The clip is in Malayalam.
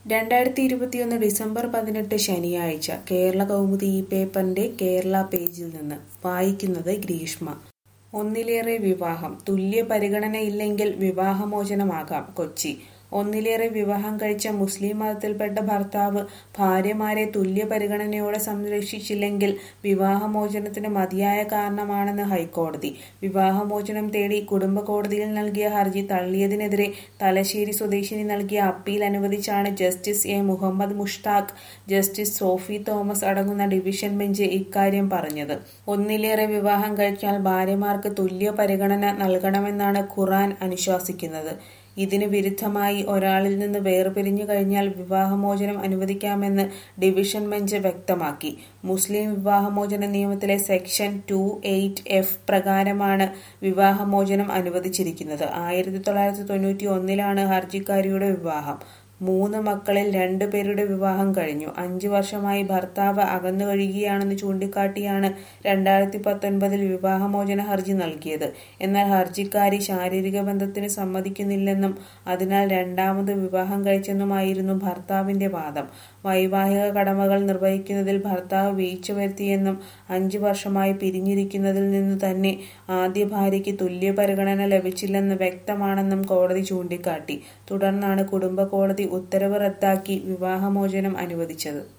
രണ്ടായിരത്തി ഇരുപത്തിയൊന്ന് ഡിസംബർ പതിനെട്ട് ശനിയാഴ്ച കേരള കൗമുദി ഈ പേപ്പറിന്റെ കേരള പേജിൽ നിന്ന് വായിക്കുന്നത് ഗ്രീഷ്മ ഒന്നിലേറെ വിവാഹം തുല്യ പരിഗണനയില്ലെങ്കിൽ വിവാഹമോചനമാകാം കൊച്ചി ഒന്നിലേറെ വിവാഹം കഴിച്ച മുസ്ലിം മതത്തിൽപ്പെട്ട ഭർത്താവ് ഭാര്യമാരെ തുല്യ പരിഗണനയോടെ സംരക്ഷിച്ചില്ലെങ്കിൽ വിവാഹമോചനത്തിന് മതിയായ കാരണമാണെന്ന് ഹൈക്കോടതി വിവാഹമോചനം തേടി കുടുംബ കോടതിയിൽ നൽകിയ ഹർജി തള്ളിയതിനെതിരെ തലശ്ശേരി സ്വദേശിനി നൽകിയ അപ്പീൽ അനുവദിച്ചാണ് justice A Muhammad Mushtaq justice Sophy Thomas അടങ്ങുന്ന ഡിവിഷൻ ബെഞ്ച് ഇക്കാര്യം പറഞ്ഞത് ഒന്നിലേറെ വിവാഹം കഴിച്ചാൽ ഭാര്യമാർക്ക് തുല്യ പരിഗണന നൽകണമെന്നാണ് ഖുറാൻ അനുശാസിക്കുന്നത് ഇതിന് വിരുദ്ധമായി ഒരാളിൽ നിന്ന് വേർപിരിഞ്ഞു കഴിഞ്ഞാൽ വിവാഹമോചനം അനുവദിക്കാമെന്ന് ഡിവിഷൻ ബെഞ്ച് വ്യക്തമാക്കി മുസ്ലിം വിവാഹമോചന നിയമത്തിലെ സെക്ഷൻ ടു എയ്റ്റ് എഫ് പ്രകാരമാണ് വിവാഹമോചനം അനുവദിച്ചിരിക്കുന്നത് ആയിരത്തി തൊള്ളായിരത്തി തൊണ്ണൂറ്റി ഒന്നിലാണ് ഹർജിക്കാരിയുടെ വിവാഹം മൂന്ന് മക്കളിൽ രണ്ടുപേരുടെ വിവാഹം കഴിഞ്ഞു അഞ്ചു വർഷമായി ഭർത്താവ് അകന്നു കഴിയുകയാണെന്ന് ചൂണ്ടിക്കാട്ടിയാണ് രണ്ടായിരത്തി പത്തൊൻപതിൽ വിവാഹമോചന ഹർജി നൽകിയത് എന്നാൽ ഹർജിക്കാരി ശാരീരിക ബന്ധത്തിന് സമ്മതിക്കുന്നില്ലെന്നും അതിനാൽ രണ്ടാമത് വിവാഹം കഴിച്ചെന്നുമായിരുന്നു ഭർത്താവിന്റെ വാദം വൈവാഹിക കടമകൾ നിർവഹിക്കുന്നതിൽ ഭർത്താവ് വീഴ്ച വരുത്തിയെന്നും അഞ്ചു വർഷമായി പിരിഞ്ഞിരിക്കുന്നതിൽ നിന്ന് തന്നെ ആദ്യ ഭാര്യയ്ക്ക് തുല്യ പരിഗണന ലഭിച്ചില്ലെന്ന് വ്യക്തമാണെന്നും കോടതി ചൂണ്ടിക്കാട്ടി തുടർന്നാണ് കുടുംബ കോടതി ഉത്തരവ് റദ്ദാക്കി വിവാഹമോചനം അനുവദിച്ചത്